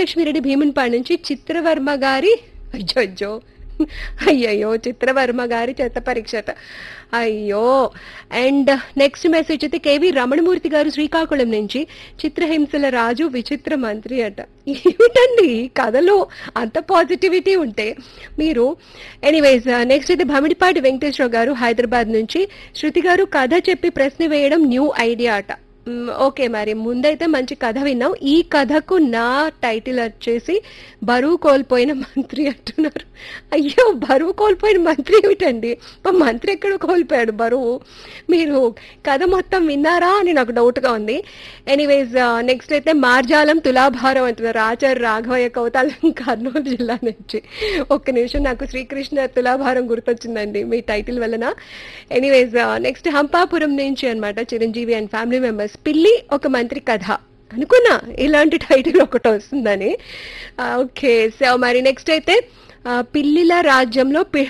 వెంకటలక్ష్మిరెడ్డి భీమునిపాడు నుంచి చిత్రవర్మ గారి అయ్యో అయ్యయ్యో చిత్రవర్మ గారి చెత్త పరీక్షట అయ్యో అండ్ నెక్స్ట్ మెసేజ్ అయితే కేవి రమణమూర్తి గారు శ్రీకాకుళం నుంచి చిత్రహింసల రాజు విచిత్ర మంత్రి అట ఏమిటండి ఈ కథలో అంత పాజిటివిటీ ఉంటే మీరు ఎనీవేస్ నెక్స్ట్ అయితే భమిడిపాటి వెంకటేశ్వర గారు హైదరాబాద్ నుంచి శృతి గారు కథ చెప్పి ప్రశ్న వేయడం న్యూ ఐడియా అట మ్, ఓకే మరి ముందైతే మంచి కథ విన్నాం ఈ కథకు నా టైటిల్ వచ్చేసి బరువు కోల్పోయిన మంత్రి అంటున్నారు అయ్యో బరువు కోల్పోయిన మంత్రి ఏమిటండి మా మంత్రి ఎక్కడ కోల్పోయాడు బరువు మీరు కథ మొత్తం విన్నారా అని నాకు డౌట్గా ఉంది ఎనీవేస్ నెక్స్ట్ అయితే మార్జాలం తులాభారం అంటున్నారు ఆచార్య రాఘవయ్య కౌతాలం కర్నూలు జిల్లా నుంచి ఒక్క నిమిషం నాకు శ్రీకృష్ణ తులాభారం గుర్తొచ్చిందండి మీ టైటిల్ వలన ఎనీవేస్ నెక్స్ట్ హంపాపురం నుంచి అన్నమాట చిరంజీవి అండ్ ఫ్యామిలీ మెంబర్స్ పిల్లి ఒక మంత్రి కథ అనుకున్నా ఇలాంటి టైటిల్ ఒకటి వస్తుందని ఓకే సో మరి నెక్స్ట్ అయితే ఆ, పిల్లిల రాజ్యంలో పి-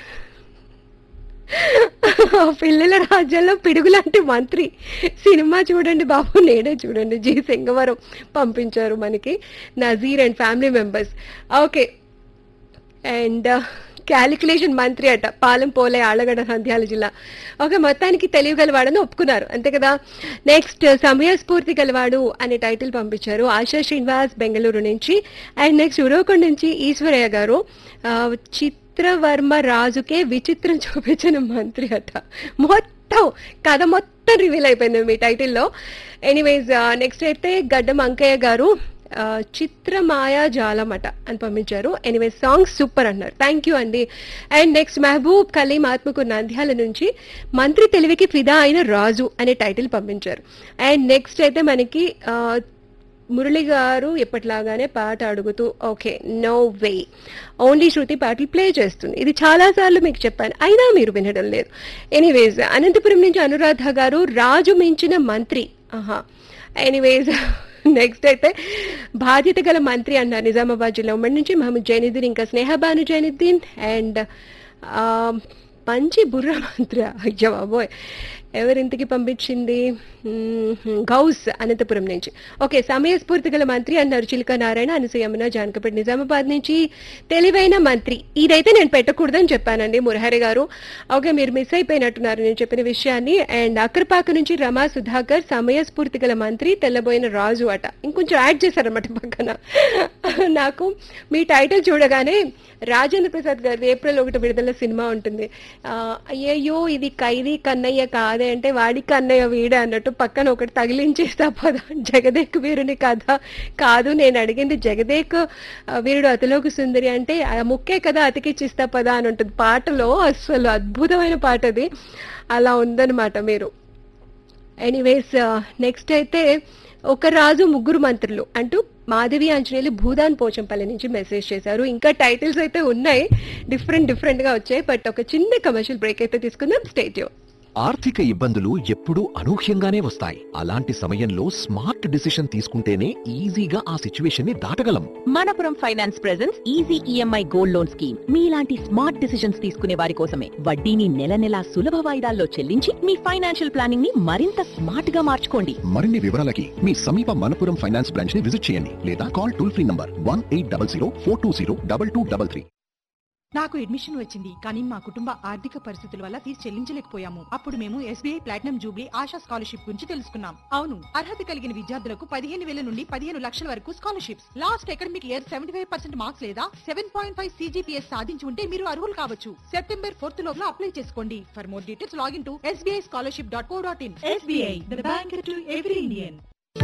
పిల్లల రాజ్యంలో పిడుగు లాంటి మంత్రి సినిమా చూడండి బాబు నేనే చూడండి జి సింగవరం పంపించారు మనకి Nazeer and family members okay and calculation మంత్రి అట పాలెం పోలే ఆళ్ళగడ్డ నంద్యాల జిల్లా ఓకే మొత్తానికి తెలివి గలవాడని ఒప్పుకున్నారు అంతే కదా నెక్స్ట్ సమయస్ఫూర్తి గలవాడు అనే టైటిల్ పంపించారు ఆశా శ్రీనివాస్ బెంగళూరు నుంచి అండ్ నెక్స్ట్ ఉరవకొండ నుంచి ఈశ్వరయ్య గారు ఆ, చిత్రవర్మ రాజుకే విచిత్రం చూపించిన మంత్రి అట మొత్తం కథ మొత్తం రివీల్ అయిపోయింది మీ టైటిల్లో ఎనీవేస్ నెక్స్ట్ అయితే గడ్డం అంకయ్య గారు ఆ, చిత్ర మాయా జాలమట అని పంపించారు ఎనీవే సాంగ్ సూపర్ అన్నారు థ్యాంక్ యూ అండి అండ్ నెక్స్ట్ మహబూబ్ కలీం ఆత్మకు నంద్యాల నుంచి మంత్రి తెలివికి ఫిదా అయిన రాజు అనే టైటిల్ పంపించారు అండ్ నెక్స్ట్ అయితే మనకి ఆ, మురళి గారు ఎప్పటిలాగానే పాట అడుగుతూ okay no way only Shruti పాటలు ప్లే చేస్తుంది ఇది చాలా సార్లు మీకు చెప్పాను అయినా మీరు వినడం లేదు ఎనీవేస్ అనంతపురం నుంచి అనురాధ గారు రాజు మించిన మంత్రి ఆహా ఎనీవేస్ నెక్స్ట్ అయితే బాధ్యత గల మంత్రి అన్నారు నిజామాబాద్ జిల్లా ఉమ్మడి నుంచి మహమ్మద్ జైనుద్దీన్ ఇంకా స్నేహబాను జైనుద్దీన్ అండ్ మంచి బుర్ర మంత్రి అయ్యో బాబోయ్ ఎవరింటికి పంపించింది మ్మ్, గౌస్ అనంతపురం నుంచి ఓకే సమయస్ఫూర్తి గల మంత్రి అన్నారు చిలుక నారాయణ అనసూయమ్మన జానకపేట నిజామాబాద్ నుంచి తెలివైన మంత్రి ఇదైతే నేను పెట్టకూడదని చెప్పానండి మురహరి గారు ఓకే మీరు మిస్ అయిపోయినట్టున్నారు నేను చెప్పిన విషయాన్ని అండ్ అక్కరపాక నుంచి రమా సుధాకర్ సమయస్ఫూర్తి గల మంత్రి తెల్లబోయిన రాజు అట ఇంకొంచెం యాడ్ చేశారన్నమాట పక్కన నాకు మీ టైటిల్ చూడగానే రాజేంద్ర ప్రసాద్ గారి ఏప్రిల్ ఒకటి విడుదల సినిమా ఉంటుంది ఆ, అయ్యయ్యో ఇది ఖైదీ కన్నయ్య కాదే అంటే వాడి కన్నయ్య వీడే అన్నట్టు పక్కన ఒకటి తగిలించేస్తా పద జగదేక్ వీరుని కథ కాదు నేను అడిగింది జగదేక్ ఆ, వీరుడు అతిలోకి సుందరి అంటే ఆ ముక్కే కదా అతికిచ్చిస్తా పదా అని ఉంటుంది పాటలో అసలు అద్భుతమైన పాట అది అలా ఉందన్నమాట మీరు ఎనీవేస్ నెక్స్ట్ అయితే ఒక రాజు ముగ్గురు మంత్రులు అంటూ మాధవి ఆంజనేయులు భూదాన్ పోచంపల్లి నుంచి మెసేజ్ చేశారు ఇంకా టైటిల్స్ అయితే ఉన్నాయి డిఫరెంట్ డిఫరెంట్ గా వచ్చాయి బట్ ఒక చిన్న కమర్షియల్ బ్రేక్ అయితే తీసుకుందాం స్టేట్యూ ఆర్థిక ఇబ్బందులు ఎప్పుడూ అనూహ్యంగానే వస్తాయి అలాంటి సమయంలో స్మార్ట్ డిసిషన్ తీసుకుంటేనే ఈజీగా ఆ సిచ్యువేషన్ ని దాటగలం Manappuram finance presents easy EMI gold loan scheme మీలాంటి స్మార్ట్ డిసిషన్స్ తీసుకునే వారి కోసమే వడ్డీని నెల నెలా సులభ వాయిదాల్లో చెల్లించి మీ ఫైనాన్షియల్ ప్లానింగ్ ని మరింత స్మార్ట్ గా మార్చుకోండి మరిన్ని వివరాలకి మీ సమీప మనపురం ఫైనాన్స్ బ్రాంచ్ ని విజిట్ చేయండి లేదా call toll free number one eight double zero four two zero double two double three నాకు అడ్మిషన్ వచ్చింది కానీ మా కుటుంబ ఆర్థిక పరిస్థితుల వల్ల ఫీజు చెల్లించలేకపోయాము అప్పుడు మేము SBI platinum jubilee Asha scholarship గురించి తెలుసుకున్నాం అవును అర్హత కలిగిన విద్యార్థులకు పదిహేను వేల నుండి పదిహేను లక్షల వరకు scholarships last academic year seventy five percent marks లేదా సెవెన్ పాయింట్ ఫైవ్ సీజీపీఎస్ సాధించి ఉంటే మీరు అర్హులు కావచ్చు సెప్టెంబర్ ఫోర్త్ లోపల అప్లై చేసుకోండి for more details login to SBI scholarship dot co dot in SBI the bank to every Indian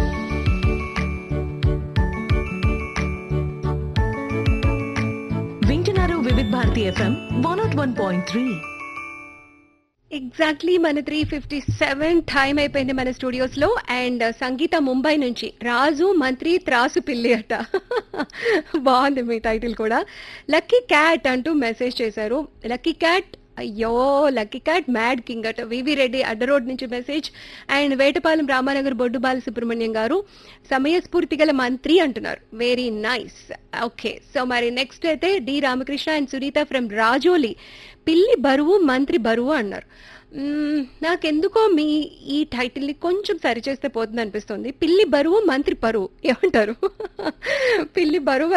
వింటున్నారు Vividh Bharati FM one not one point three exactly మన three fifty seven time అయిపోయింది మన studios లో and సంగీత ముంబై నుంచి రాజు మంత్రి త్రాసు పిల్లి అట బాగుంది మీ టైటిల్ కూడా లక్కీ క్యాట్ అంటూ మెసేజ్ చేశారు లక్కీ క్యాట్ అయ్యో లక్కీ క్యాట్ మ్యాడ్ కింగ్ అట వివి రెడ్డి అడ్డ రోడ్ నుంచి మెసేజ్ అండ్ వేటపాలెం రామానగర్ బొడ్డు బాల సుబ్రహ్మణ్యం గారు సమయస్ఫూర్తి గల మంత్రి అంటున్నారు వెరీ నైస్ ఓకే సో మరి నెక్స్ట్ అయితే D Ramakrishna and Sunitha from Rajoli పిల్లి బరువు మంత్రి బరువు అన్నారు మ్మ్, నాకెందుకో మీ ఈ టైటిల్ ని కొంచెం సరిచేస్తే పోతుంది అనిపిస్తుంది పిల్లి బరువు మంత్రి పరువు ఏమంటారు పిల్లి బరువు